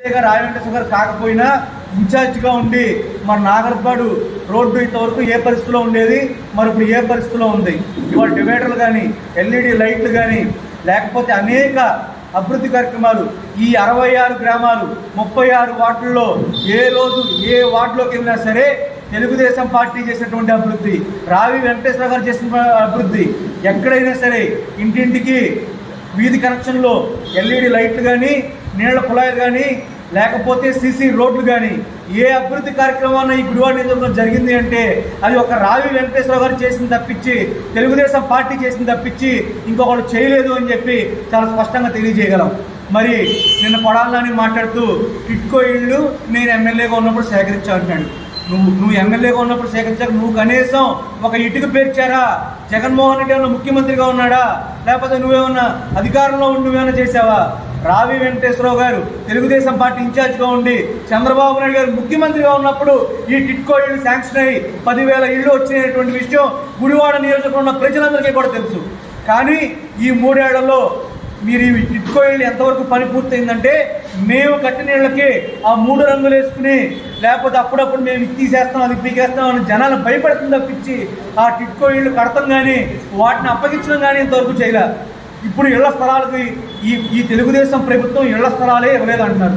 రాయవెంకటేశ్వర గారు కాకపోయినా ఇన్ఛార్జిగా ఉండి మరి నాగర్పాడు రోడ్డు ఇంతవరకు ఏ పరిస్థితిలో ఉండేది మరి ఇప్పుడు ఏ పరిస్థితిలో ఉంది ఇవాళ డివైడర్లు కానీ ఎల్ఈడి లైట్లు కానీ లేకపోతే అనేక అభివృద్ధి కార్యక్రమాలు ఈ అరవై ఆరు గ్రామాలు ముప్పై ఆరు వార్డుల్లో ఏ రోజు ఏ వార్డులోకి వెళ్ళినా సరే తెలుగుదేశం పార్టీ చేసినటువంటి అభివృద్ధి రావి వెంకటేశ్వర గారు చేసిన అభివృద్ధి ఎక్కడైనా సరే ఇంటింటికి వీధి కనెక్షన్లో ఎల్ఈడి లైట్లు కానీ నీళ్ల కుళాయిలు కానీ లేకపోతే సీసీ రోడ్లు కానీ ఏ అభివృద్ధి కార్యక్రమాన్ని ఈ గుడివాడ నియోజకవర్గంలో జరిగింది అంటే అది ఒక రావి వెంకటేశ్వర గారు చేసింది తప్పించి తెలుగుదేశం పార్టీ చేసింది తప్పించి ఇంకొకరు చేయలేదు అని చెప్పి చాలా స్పష్టంగా తెలియజేయగలం మరి నిన్న కొడాలని మాట్లాడుతూ టిట్కో ఇళ్ళు నేను ఎమ్మెల్యేగా ఉన్నప్పుడు సేకరించా అంటున్నాడు నువ్వు నువ్వు ఎమ్మెల్యేగా ఉన్నప్పుడు సేకరించాక నువ్వు కనీసం ఒక ఇటుక పేర్చారా జగన్మోహన్ రెడ్డి ఏమన్నా ముఖ్యమంత్రిగా ఉన్నాడా లేకపోతే నువ్వేమన్నా అధికారంలో ఉండి నువ్వేమన్నా చేసావా రావి వెంకటేశ్వరరావు గారు తెలుగుదేశం పార్టీ ఇన్ఛార్జ్గా ఉండి చంద్రబాబు నాయుడు గారు ముఖ్యమంత్రిగా ఉన్నప్పుడు ఈ టిట్కో ఇళ్ళు శాంక్షన్ అయ్యి పదివేల ఇళ్ళు వచ్చినటువంటి విషయం గుడివాడ నియోజకవర్గంలో ఉన్న ప్రజలందరికీ కూడా తెలుసు కానీ ఈ మూడేళ్లలో మీరు ఈ టిట్కో ఇళ్ళు ఎంతవరకు పని పూర్తయిందంటే మేము కట్టిన ఇళ్ళకి ఆ మూడు రంగులు వేసుకుని లేకపోతే అప్పుడప్పుడు మేము ఇది తీసేస్తాం అది పీకేస్తాం అని జనాలు భయపడుతుంది తప్పించి ఆ టిట్కో ఇళ్ళు కడతాం కానీ వాటిని అప్పగించడం కానీ ఇంతవరకు చేయలే ఇప్పుడు ఇళ్ల స్థలాలకి ఈ ఈ తెలుగుదేశం ప్రభుత్వం ఇళ్ల స్థలాలే ఇవ్వలేదంటున్నారు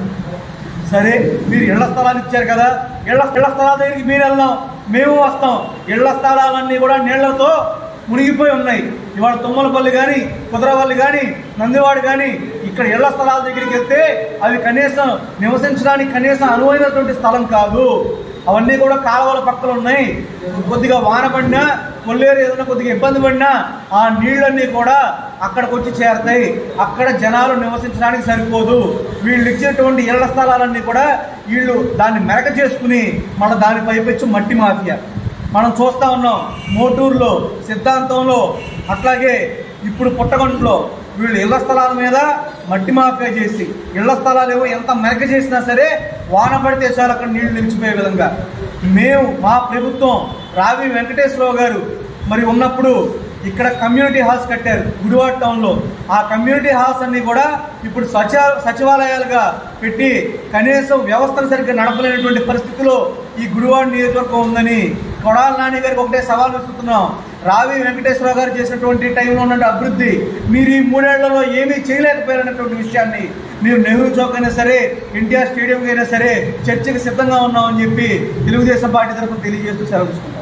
సరే మీరు ఇళ్ల స్థలాలు ఇచ్చారు కదా ఇళ్ల ఇళ్ల స్థలాల దగ్గరికి మీరు వెళ్దాం మేము వస్తాం ఇళ్ల స్థలాలన్నీ కూడా నీళ్లతో మునిగిపోయి ఉన్నాయి ఇవాళ తుమ్మలపల్లి కానీ కుదరవల్లి కానీ నందివాడు కానీ ఇక్కడ ఇళ్ల స్థలాల దగ్గరికి వెళ్తే అవి కనీసం నివసించడానికి కనీసం అనువైనటువంటి స్థలం కాదు అవన్నీ కూడా కాలువల పక్కన ఉన్నాయి కొద్దిగా వాన పడినా కొల్లేరు ఏదైనా కొద్దిగా ఇబ్బంది పడినా ఆ నీళ్ళన్నీ కూడా అక్కడికి వచ్చి చేరతాయి అక్కడ జనాలు నివసించడానికి సరిపోదు వీళ్ళు ఇచ్చినటువంటి ఇళ్ల స్థలాలన్నీ కూడా వీళ్ళు దాన్ని మెరక చేసుకుని మళ్ళీ దాని పైపెచ్చు మట్టి మాఫియా మనం చూస్తా ఉన్నాం మోటూరులో సిద్ధాంతంలో అట్లాగే ఇప్పుడు పుట్టగొంటలో వీళ్ళు ఇళ్ల స్థలాల మీద మట్టి మాఫియా చేసి ఇళ్ల స్థలాలు ఏవో ఎంత మెరక చేసినా సరే వాన పడితే చాలు అక్కడ నీళ్లు నిలిచిపోయే విధంగా మేము మా ప్రభుత్వం రావి వెంకటేశ్వరరావు గారు మరి ఉన్నప్పుడు ఇక్కడ కమ్యూనిటీ హాల్స్ కట్టారు గుడివాడ టౌన్లో ఆ కమ్యూనిటీ హాల్స్ అన్ని కూడా ఇప్పుడు సచ సచివాలయాలుగా పెట్టి కనీసం వ్యవస్థను సరిగ్గా నడపలేనటువంటి పరిస్థితిలో ఈ గుడివాడ నియోజకవర్గం ఉందని కొడాల నాని గారికి ఒకటే సవాల్ విసురుతున్నాం రావి వెంకటేశ్వరరావు గారు చేసినటువంటి టైంలో ఉన్న అభివృద్ధి మీరు ఈ మూడేళ్లలో ఏమీ చేయలేకపోయారన్నటువంటి విషయాన్ని మీరు నెహ్రూ చౌక్ అయినా సరే ఎన్టీఆర్ స్టేడియం అయినా సరే చర్చకి సిద్ధంగా ఉన్నామని చెప్పి తెలుగుదేశం పార్టీ తరఫున తెలియజేస్తూ సెలవు తీసుకుంటాం